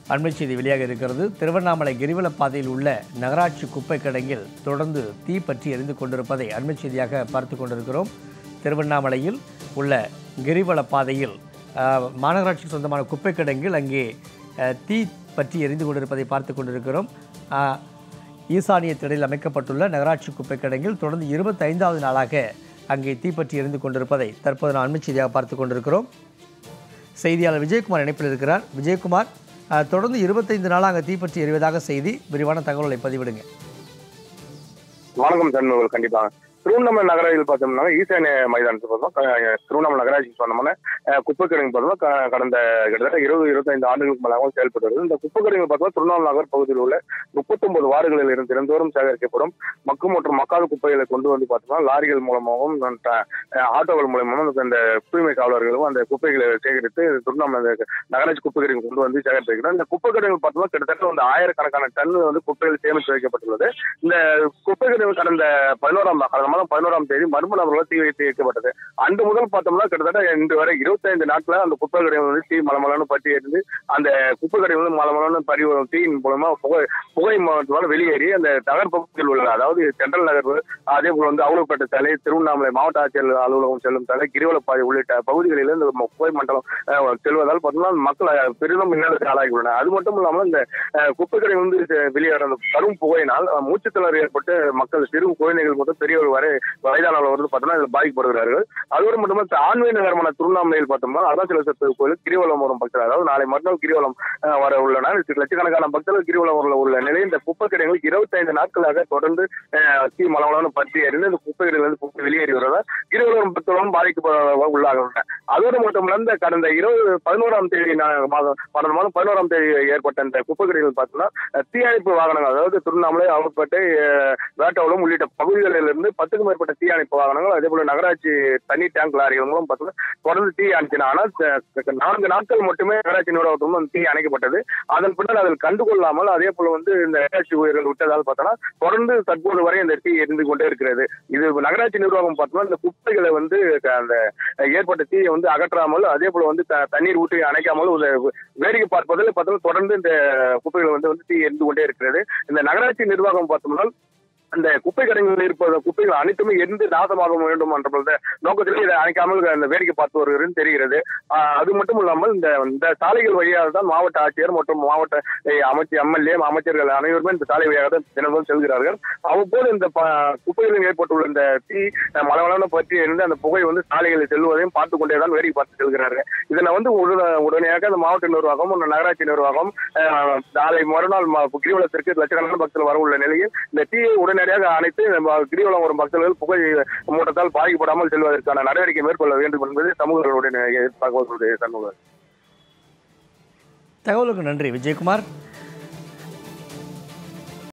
அண்மை செய்தி வெளியாக இருக்கிறது திருவண்ணாமலை கிரிவல பாதையில் உள்ள நகராட்சி குப்பை கிடங்கில் தொடர்ந்து தீ பற்றி எரிந்து கொண்டிருப்பதை அண்மை செய்தியாக பார்த்து கொண்டிருக்கிறோம் திருவண்ணாமலையில் உள்ள கிரிவல பாதையில் ஆஹ், மாநகராட்சிக்கு சொந்தமான குப்பை கிடங்கில் அங்கே ஆஹ், தீ பற்றி எரிந்து கொண்டிருப்பதை பார்த்து கொண்டிருக்கிறோம் ஆஹ், ஈசானிய திடலில் அமைக்கப்பட்டுள்ள நகராட்சி குப்பை கிடங்கில் தொடர்ந்து இருபத்தைந்தாவது நாளாக அங்கே தீப்பற்றி எரிந்து கொண்டிருப்பதை தற்போது நான் அண்மை செய்தியாக பார்த்து கொண்டிருக்கிறோம் செய்தியாளர் விஜயகுமார் இணைப்பில் இருக்கிறார் விஜயகுமார் அஹ், தொடர்ந்து இருபத்தைந்து நாளாக அங்கே தீப்பற்றி எரிவதாக செய்தி விரிவான தகவலை பதிவிடுங்க வணக்கம் சண்முகல் கண்டிப்பாக திருவண்ணாமலை நகரில் பார்த்தோம்னா ஈசானிய மைதானத்துக்கு பார்த்தோம் க- திருவண்ணாமலை நகராட்சிக்கு சொன்னோம்னா அஹ், குப்பை கிடங்கு பார்த்தோம்னா க- கடந்த கிட்டத்தட்ட இருபது இருபத்தைந்து ஆண்டுகளுக்கு மேலாகவும் செயல்பட்டு வருது இந்த குப்பை கிடங்கு பார்த்தோம்னா திருவண்ணாமலை நகர் பகுதியில் உள்ள முப்பத்தொன்பது வார்டுகளில் இருந்து தினந்தோறும் சேகரிக்கப்படும் மக்கும் மற்றும் மக்காத குப்பைகளை கொண்டு வந்து பார்த்தோம்னா லாரிகள் மூலமாகவும் ட- அஹ், ஆட்டோக்கள் மூலமாகவும் இந்த தூய்மை காவலர்களும் அந்த குப்பைகளை சேகரித்து திருவண்ணாமலை அந்த நகராட்சி குப்பை கிடங்கு கொண்டு வந்து சேகரித்திருக்கிறோம் இந்த குப்பை கிடங்கு பார்த்தோம்னா கிட்டத்தட்ட வந்து ஆயிரக்கணக்கான டன் வந்து குப்பைகள் சேமித்து வைக்கப்பட்டுள்ளது இந்த குப்பை கிடங்கு கடந்த பதினோராம் கடந்த மாதம் பதினோராம் தேதி மர்ம நபர்களால் தீ வைத்து வைக்கப்பட்டது அன்று முதல் பார்த்தோம்னா கிட்டத்தட்ட இன்று வரை இருபத்தைந்து நாட்களா அந்த குப்பை கிடங்கு வந்து தீ மலமலன்னு பற்றி எரிந்து அந்த குப்பை கிடங்கு வந்து மலமலன்னு பறி வரும் தீயின் மூலமா புகை புகை மூலமாக வெளியேறி அந்த நகர் பகுதியில் உள்ள அதாவது சென்ட்ரல் நகர் அதே போல வந்து அவுலப்பேட்டை சாலை திருவண்ணாமலை மாவட்ட ஆட்சியர் அலுவலகம் செல்லும் சாலை கிரிவலப்பாதை உள்ளிட்ட பகுதிகளில் இந்த புகை மண்டலம் அஹ், செல்வதால் பார்த்தோம்னா மக்கள் அஹ், பெரிதும் மின்னலுக்கு ஆளாகியுள்ளனர் அது மட்டும் இல்லாமல் இந்த அஹ், குப்பை கிடங்கு வந்து செ- வெளியேற அந்த கடும் புகையினால் அஹ், மூச்சுத்திணறல் ஏற்பட்டு மக்கள் சிறு குழந்தைகள் முதல் பெரியவர் வரை வயதானவர்கள் வந்து பார்த்தோம்னா இதில் பாதிக்கப்படுகிறார்கள் அதோடு மட்டும் இல்லாமல் ஆன்மீக நகரமான திருவண்ணாமலையில் பார்த்தோம்னா அருணாச்சலேஸ்வரர் கோயில் கிரிவலம் வரும் பக்தர்கள் அதாவது நாளை மறுநாள் கிரிவலம் அஹ், வர உள்ளன இதுக்கு லட்சக்கணக்கான பக்தர்கள் கிரிவலம் வர உள்ள நிலையில் இந்த குப்பை கிடங்குகள் இருபத்தைந்து நாட்களாக தொடர்ந்து அஹ், தீ மலமளன்னு பற்றி எறிந்து இந்த குப்பை கிடங்கிலிருந்து குப்பை வெளியேறி வருவதால் கிரிவலம் பக்தர்களும் பாதிக்கப்பட உள்ளாகின்றன அதோடு மட்டும் இல்ல இந்த கடந்த இருபது பதினோராம் தேதி நா- மாதம் கடந்த மாதம் பதினோராம் தேதி ஏற்பட்ட இந்த குப்பை கிடங்குகள் பார்த்தோம்னா அஹ், தீயணைப்பு வாகனங்கள் அதாவது திருவண்ணாமலை அவப்பேட்டை அஹ், வேட்டவளம் உள்ளிட்ட பகுதிகளில் இருந்து பத்துக்கும் மேற்பட்ட தீயணைப்பு வாகனங்கள் அதே போல நகராட்சி தண்ணி டேங்க் லாரிகள் மூலம் பார்த்தோம்னா தொடர்ந்து தீ அணைச்சின ஆனால் த- நான்கு நாட்கள் மட்டுமே நகராட்சி நிர்வாகத்திலும் அந்த தீ அணைக்கப்பட்டது அதன் பின்னர் அதில் கண்டுகொள்ளாமல் அதே போல வந்து இந்த நகராட்சி ஊழியர்கள் விட்டதால் பார்த்தோம்னா தொடர்ந்து தற்போது வரை இந்த தீ எரிந்து கொண்டே இருக்கிறது இது நகராட்சி நிர்வாகம் பார்த்தோம்னா இந்த குப்பைகளை வந்து க- அந்த ஏற்பட்ட தீயை வந்து அகற்றாமல் அதே போல வந்து த- தண்ணீர் ஊற்றி அணைக்காமல் ஒரு வேடிக்கை பார்ப்பதில் பார்த்தோம்னா தொடர்ந்து இந்த குப்பைகள் வந்து வந்து தீ எரிந்து கொண்டே இருக்கிறது இந்த நகராட்சி நிர்வாகம் பார்த்தோம்னா அந்த குப்பை கிடங்குகளில் இருப்ப குப்பைகள் அனைத்துமே எரிந்து நாசமாக வேண்டும் என்ற பொழுது நோக்கத்திலே இதை அணைக்காமல் அந்த வேடிக்கை பார்த்து வருகிறது தெரிகிறது ஆஹ் அது மட்டும் இல்லாமல் இந்த இந்த சாலைகள் வழியாக தான் மாவட்ட ஆட்சியர் மற்றும் மாவட்ட அஹ், அமைச்சர் எம்எல்ஏ அமைச்சர்கள் அனைவருமே இந்த சாலை வழியாக தான் தினமும் செல்கிறார்கள் அவ்வப்போது இந்த ப- குப்பைகளில் ஏற்பட்டுள்ள இந்த தீ அஹ், மளமளன்னு பற்றி இருந்து அந்த புகை வந்து சாலைகளில் செல்வதையும் பார்த்து கொண்டே தான் வேடிக்கை பார்த்து செல்கிறார்கள் இதனை வந்து உடன- உடனடியாக அந்த மாவட்ட நிர்வாகம் அந்த நகராட்சி நிர்வாகம் அஹ், நாளை மறுநாள் ம- கிரிவலத்திற்கு லட்சக்கணக்கான பக்தர்கள் வர உள்ள நிலையில் இந்த தீயை உடனடியாக அணைத்து நம்ம கிரிவலம் வரும் பக்தர்கள் புகை மூட்டத்தால் பாதிக்கப்படாமல் செல்வதற்கான நடவடிக்கை மேற்கொள்ள வேண்டும் என்பது சமூகங்களுடைய தகவல்களுடைய சமூகம் தகவலுக்கு நன்றி விஜயகுமார்